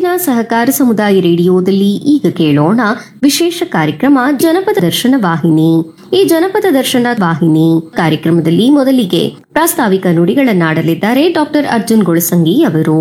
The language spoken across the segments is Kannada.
ಇಂದಿನ ಸಹಕಾರ ಸಮುದಾಯ ರೇಡಿಯೋದಲ್ಲಿ ಈಗ ಕೇಳೋಣ ವಿಶೇಷ ಕಾರ್ಯಕ್ರಮ ಜನಪದ ದರ್ಶನ ವಾಹಿನಿ ಈ ಜನಪದ ದರ್ಶನ ವಾಹಿನಿ ಕಾರ್ಯಕ್ರಮದಲ್ಲಿ ಮೊದಲಿಗೆ ಪ್ರಾಸ್ತಾವಿಕ ನುಡಿಗಳನ್ನಾಡಲಿದ್ದಾರೆ ಡಾಕ್ಟರ್ ಅರ್ಜುನ್ ಗೊಳಸಂಗಿ ಅವರು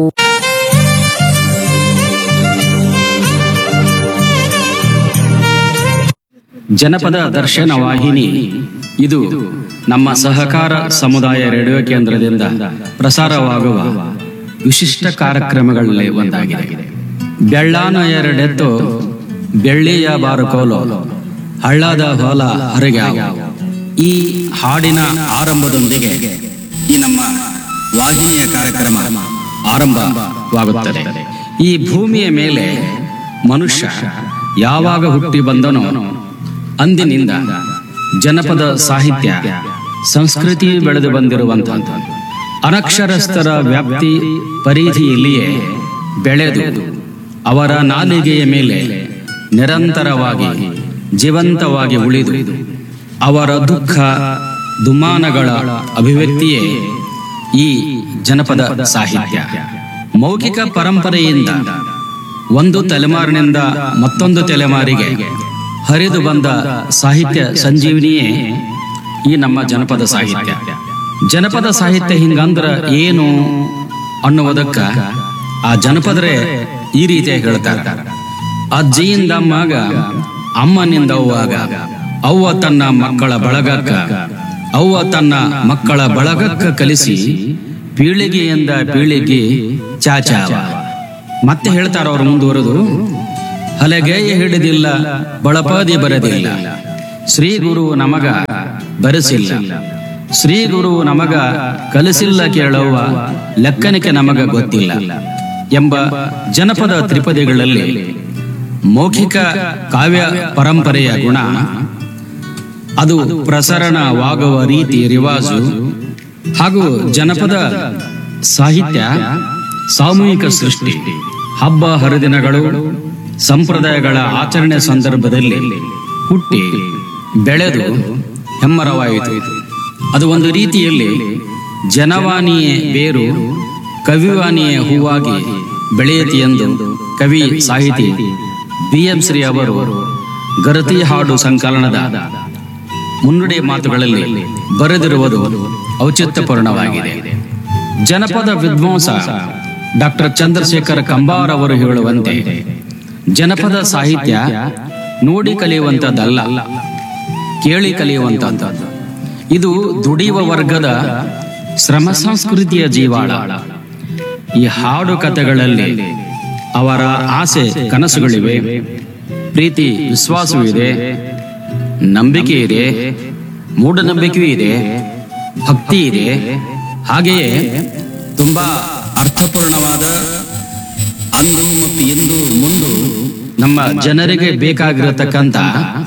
ಜನಪದ ದರ್ಶನ ವಾಹಿನಿ ಇದು ನಮ್ಮ ಸಹಕಾರ ಸಮುದಾಯ ರೇಡಿಯೋ ಕೇಂದ್ರದಿಂದ ಪ್ರಸಾರವಾಗುವ ವಿಶಿಷ್ಟ ಕಾರ್ಯಕ್ರಮಗಳಲ್ಲಿ ಒಂದಾಗಿದೆ ಬೆಳ್ಳಾನ ಎರಡೆತ್ತು ಬೆಳ್ಳಿಯ ಬಾರುಕೋಲು ಹಳ್ಳದ ಹೊಲ ಹರಿಗಾವ ಈ ಹಾಡಿನ ಆರಂಭದೊಂದಿಗೆ ಈ ನಮ್ಮ ವಾಹಿನಿಯ ಕಾರ್ಯಕ್ರಮ ಆರಂಭವಾಗುತ್ತದೆ ಈ ಭೂಮಿಯ ಮೇಲೆ ಮನುಷ್ಯ ಯಾವಾಗ ಹುಟ್ಟಿ ಬಂದನೋ ಅಂದಿನಿಂದ ಜನಪದ ಸಾಹಿತ್ಯ ಸಂಸ್ಕೃತಿ ಬೆಳೆದು ಬಂದಿರುವಂತಹ ಅನಕ್ಷರಸ್ಥರ ವ್ಯಾಪ್ತಿ ಪರಿಧಿಯಲ್ಲಿಯೇ ಬೆಳೆದು ಅವರ ನಾಲಿಗೆಯ ಮೇಲೆ ನಿರಂತರವಾಗಿ ಜೀವಂತವಾಗಿ ಉಳಿದು ಅವರ ದುಃಖ ದುಮಾನಗಳ ಅಭಿವ್ಯಕ್ತಿಯೇ ಈ ಜನಪದ ಸಾಹಿತ್ಯ ಮೌಖಿಕ ಪರಂಪರೆಯಿಂದ ಒಂದು ತಲೆಮಾರಿನಿಂದ ಮತ್ತೊಂದು ತಲೆಮಾರಿಗೆ ಹರಿದು ಬಂದ ಸಾಹಿತ್ಯ ಸಂಜೀವನಿಯೇ ಈ ನಮ್ಮ ಜನಪದ ಸಾಹಿತ್ಯ ಜನಪದ ಸಾಹಿತ್ಯ ಹಿಂಗಂದ್ರ ಏನು ಅನ್ನುವುದಕ್ಕ ಆ ಜನಪದರೇ ಈ ರೀತಿಯಾಗಿ ಹೇಳ್ತಾರೆ ಅಜ್ಜಿಯಿಂದ ಮಗ ಅಮ್ಮನಿಂದ ಅವ್ವಾಗ ಅವ್ವ ತನ್ನ ಮಕ್ಕಳ ಬಳಗಕ್ಕ ಅವ್ವ ತನ್ನ ಮಕ್ಕಳ ಬಳಗಕ್ಕ ಕಲಿಸಿ ಪೀಳಿಗೆಯಿಂದ ಪೀಳಿಗೆ ಚಾಚಾವ ಮತ್ತೆ ಹೇಳ್ತಾರ ಅವ್ರು ಮುಂದುವರೆದು ಹಲಗೆಯ ಹಿಡಿದಿಲ್ಲ ಬಳಪಾದಿ ಬರದಿಲ್ಲ ಶ್ರೀ ಗುರು ನಮಗ ಬರೆಸಿಲ್ಲ ಶ್ರೀ ಗುರು ನಮಗ ಕಲಿಸಿಲ್ಲ ಕೇಳವ್ವ ಲೆಕ್ಕನಿಕೆ ನಮಗ ಗೊತ್ತಿಲ್ಲ ಎಂಬ ಜನಪದ ತ್ರಿಪದಿಗಳಲ್ಲಿ ಮೌಖಿಕ ಕಾವ್ಯ ಪರಂಪರೆಯ ಗುಣ ಅದು ಪ್ರಸರಣವಾಗುವ ರೀತಿ ರಿವಾಜು ಹಾಗೂ ಜನಪದ ಸಾಹಿತ್ಯ ಸಾಮೂಹಿಕ ಸೃಷ್ಟಿ ಹಬ್ಬ ಹರಿದಿನಗಳು ಸಂಪ್ರದಾಯಗಳ ಆಚರಣೆ ಸಂದರ್ಭದಲ್ಲಿ ಹುಟ್ಟಿ ಬೆಳೆದು ಹೆಮ್ಮರವಾಯಿತು ಅದು ಒಂದು ರೀತಿಯಲ್ಲಿ ಜನವಾಣಿಯೇ ಬೇರು ಕವಿವಾಣಿಯೇ ಹೂವಾಗಿ ಬೆಳೆಯಿತು ಎಂದು ಕವಿ ಸಾಹಿತಿ ಬಿ ಎಂ ಶ್ರೀ ಅವರು ಗರತಿ ಹಾಡು ಸಂಕಲನದ ಮುನ್ನುಡಿ ಮಾತುಗಳಲ್ಲಿ ಬರೆದಿರುವುದು ಔಚಿತ್ಯಪೂರ್ಣವಾಗಿದೆ ಜನಪದ ವಿದ್ವಾಂಸ ಡಾಕ್ಟರ್ ಚಂದ್ರಶೇಖರ್ ಕಂಬಾರ್ ಅವರು ಹೇಳುವಂತೆ ಜನಪದ ಸಾಹಿತ್ಯ ನೋಡಿ ಕಲಿಯುವಂತದ್ದಲ್ಲ ಕೇಳಿ ಕಲಿಯುವಂತದ್ದು ಇದು ದುಡಿಯುವ ವರ್ಗದ ಶ್ರಮ ಸಂಸ್ಕೃತಿಯ ಜೀವಾಳ ಈ ಹಾಡು ಕಥೆಗಳಲ್ಲಿ ಅವರ ಆಸೆ ಕನಸುಗಳಿವೆ ಪ್ರೀತಿ ವಿಶ್ವಾಸವಿದೆ ನಂಬಿಕೆ ಇದೆ ಮೂಢನಂಬಿಕೆಯೂ ಇದೆ ಭಕ್ತಿ ಇದೆ ಹಾಗೆಯೇ ತುಂಬಾ ಅರ್ಥಪೂರ್ಣವಾದ ಅಂದು ಮತ್ತು ಇಂದು ಮುಂದು ನಮ್ಮ ಜನರಿಗೆ ಬೇಕಾಗಿರತಕ್ಕಂತ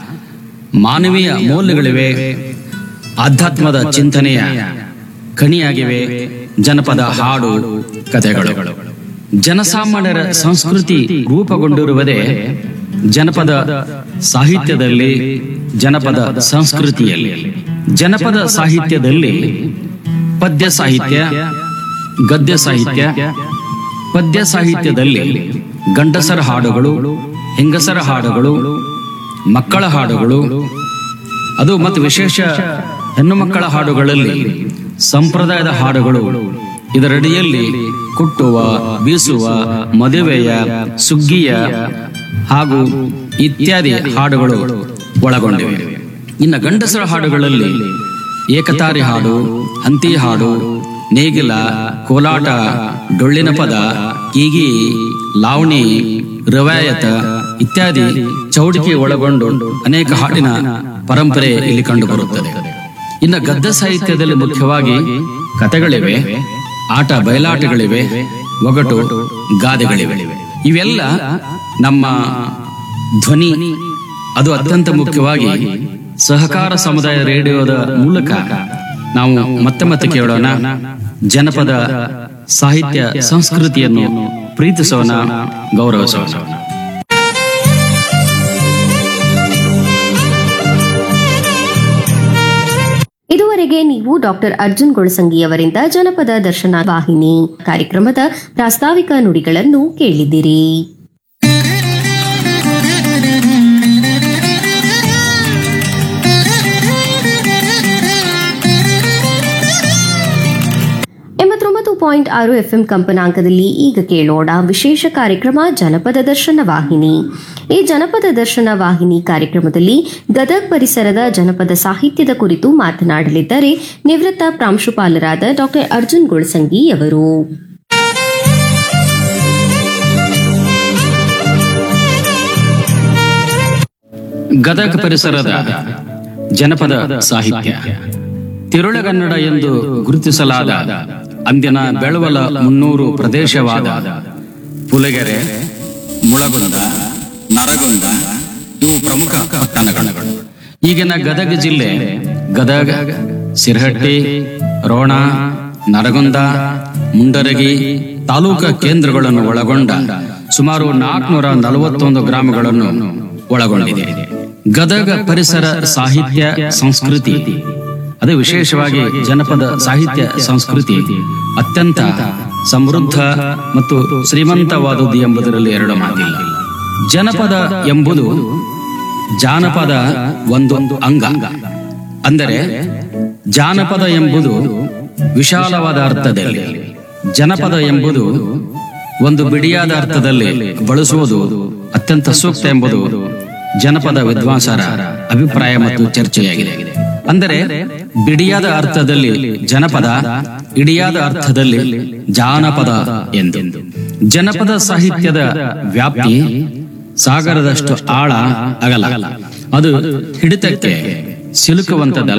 ಮಾನವೀಯ ಮೌಲ್ಯಗಳಿವೆ ಆಧ್ಯಾತ್ಮದ ಚಿಂತನೆಯ ಕಣಿಯಾಗಿವೆ ಜನಪದ ಹಾಡು ಕಥೆಗಳು ಜನಸಾಮಾನ್ಯರ ಸಂಸ್ಕೃತಿ ರೂಪುಗೊಂಡಿರುವುದೇ ಜನಪದ ಸಾಹಿತ್ಯದಲ್ಲಿ ಜನಪದ ಸಂಸ್ಕೃತಿಯಲ್ಲಿ ಜನಪದ ಸಾಹಿತ್ಯದಲ್ಲಿ ಪದ್ಯ ಸಾಹಿತ್ಯ ಗದ್ಯ ಸಾಹಿತ್ಯ ಪದ್ಯ ಸಾಹಿತ್ಯದಲ್ಲಿ ಗಂಡಸರ ಹಾಡುಗಳು ಹೆಂಗಸರ ಹಾಡುಗಳು ಮಕ್ಕಳ ಹಾಡುಗಳು ಅದು ಮತ್ತು ವಿಶೇಷ ಹೆಣ್ಣು ಮಕ್ಕಳ ಹಾಡುಗಳಲ್ಲಿ ಸಂಪ್ರದಾಯದ ಹಾಡುಗಳು ಇದರಡಿಯಲ್ಲಿ ಕುಟ್ಟುವ ಬೀಸುವ ಮದುವೆಯ ಸುಗ್ಗಿಯ ಹಾಗೂ ಇತ್ಯಾದಿ ಹಾಡುಗಳು ಒಳಗೊಂಡಿವೆ ಇನ್ನು ಗಂಡಸರ ಹಾಡುಗಳಲ್ಲಿ ಏಕತಾರಿ ಹಾಡು ಹಂತಿ ಹಾಡು ನೇಗಿಲ ಕೋಲಾಟ ಡೊಳ್ಳಿನ ಪದ ಕೀಗಿ ಲಾವಣಿ ರವಾಯತ ಇತ್ಯಾದಿ ಚೌಡಿಕೆ ಒಳಗೊಂಡು ಅನೇಕ ಹಾಡಿನ ಪರಂಪರೆ ಇಲ್ಲಿ ಕಂಡುಬರುತ್ತದೆ ಇನ್ನು ಗದ್ದ ಸಾಹಿತ್ಯದಲ್ಲಿ ಮುಖ್ಯವಾಗಿ ಕಥೆಗಳಿವೆ ಆಟ ಬಯಲಾಟಗಳಿವೆ ಒಗಟು ಗಾದೆಗಳಿವೆ ಇವೆಲ್ಲ ನಮ್ಮ ಧ್ವನಿ ಅದು ಅತ್ಯಂತ ಮುಖ್ಯವಾಗಿ ಸಹಕಾರ ಸಮುದಾಯ ರೇಡಿಯೋದ ಮೂಲಕ ನಾವು ಮತ್ತೆ ಮತ್ತೆ ಕೇಳೋಣ ಜನಪದ ಸಾಹಿತ್ಯ ಸಂಸ್ಕೃತಿಯನ್ನು ಪ್ರೀತಿಸೋಣ ಗೌರವಿಸೋಣ ಇದುವರೆಗೆ ಇದುವರೆಗೆ ನೀವು ಡಾಕ್ಟರ್ ಅರ್ಜುನ್ ಗೊಳಸಂಗಿ ಅವರಿಂದ ಜನಪದ ದರ್ಶನ ವಾಹಿನಿ ಕಾರ್ಯಕ್ರಮದ ಪ್ರಾಸ್ತಾವಿಕ ನುಡಿಗಳನ್ನು ಕೇಳಿದಿರಿ ಎಂಬತ್ತೊಂಬತ್ತು ಪಾಯಿಂಟ್ ಆರು ಎಫ್ಎಂ ಕಂಪನಾಂಕದಲ್ಲಿ ಈಗ ಕೇಳೋಣ ವಿಶೇಷ ಕಾರ್ಯಕ್ರಮ ಜನಪದ ದರ್ಶನ ವಾಹಿನಿ ಈ ಜನಪದ ದರ್ಶನ ವಾಹಿನಿ ಕಾರ್ಯಕ್ರಮದಲ್ಲಿ ಗದಗ್ ಪರಿಸರದ ಜನಪದ ಸಾಹಿತ್ಯದ ಕುರಿತು ಮಾತನಾಡಲಿದ್ದಾರೆ ನಿವೃತ್ತ ಪ್ರಾಂಶುಪಾಲರಾದ ಡಾಕ್ಟರ್ ಅರ್ಜುನ್ ಗೊಳಸಂಗಿ ಅವರು ಗದಗ ಪರಿಸರದ ಜನಪದ ಸಾಹಿತ್ಯ ತಿರುಳಗನ್ನಡ ಎಂದು ಗುರುತಿಸಲಾದ ಅಂದಿನ ಬೆಳವಲ ಮುನ್ನೂರು ಪ್ರದೇಶವಾದ ಪುಲಗೆರೆ ಮುಳಗುಂದ ನರಗುಂದ ಇವು ಪ್ರಮುಖ ಪಟ್ಟಣಗಳು ಈಗಿನ ಗದಗ ಜಿಲ್ಲೆ ಗದಗ ಸಿರಹಟ್ಟಿ ರೋಣ ನರಗುಂದ ಮುಂಡರಗಿ ತಾಲೂಕಾ ಕೇಂದ್ರಗಳನ್ನು ಒಳಗೊಂಡ ಸುಮಾರು ನಾಲ್ಕುನೂರ ನಲವತ್ತೊಂದು ಗ್ರಾಮಗಳನ್ನು ಒಳಗೊಂಡಿದೆ ಗದಗ ಪರಿಸರ ಸಾಹಿತ್ಯ ಸಂಸ್ಕೃತಿ ಅದು ವಿಶೇಷವಾಗಿ ಜನಪದ ಸಾಹಿತ್ಯ ಸಂಸ್ಕೃತಿ ಅತ್ಯಂತ ಸಮೃದ್ಧ ಮತ್ತು ಶ್ರೀಮಂತವಾದುದು ಎಂಬುದರಲ್ಲಿ ಎರಡು ಮಾತಿಲ್ಲ ಜನಪದ ಎಂಬುದು ಜಾನಪದ ಒಂದು ಅಂಗ ಅಂದರೆ ಜಾನಪದ ಎಂಬುದು ವಿಶಾಲವಾದ ಅರ್ಥದಲ್ಲಿ ಜನಪದ ಎಂಬುದು ಒಂದು ಬಿಡಿಯಾದ ಅರ್ಥದಲ್ಲಿ ಬಳಸುವುದು ಅತ್ಯಂತ ಸೂಕ್ತ ಎಂಬುದು ಜನಪದ ವಿದ್ವಾಂಸರ ಅಭಿಪ್ರಾಯ ಮತ್ತು ಚರ್ಚೆಯಾಗಿದೆ ಅಂದರೆ ಬಿಡಿಯಾದ ಅರ್ಥದಲ್ಲಿ ಜನಪದ ಇಡಿಯಾದ ಅರ್ಥದಲ್ಲಿ ಜಾನಪದ ಎಂದು ಜನಪದ ಸಾಹಿತ್ಯದ ವ್ಯಾಪ್ತಿ ಸಾಗರದಷ್ಟು ಆಳ ಅಗಲ ಅದು ಹಿಡಿತಕ್ಕೆ ಸಿಲುಕುವಂತದಲ್ಲ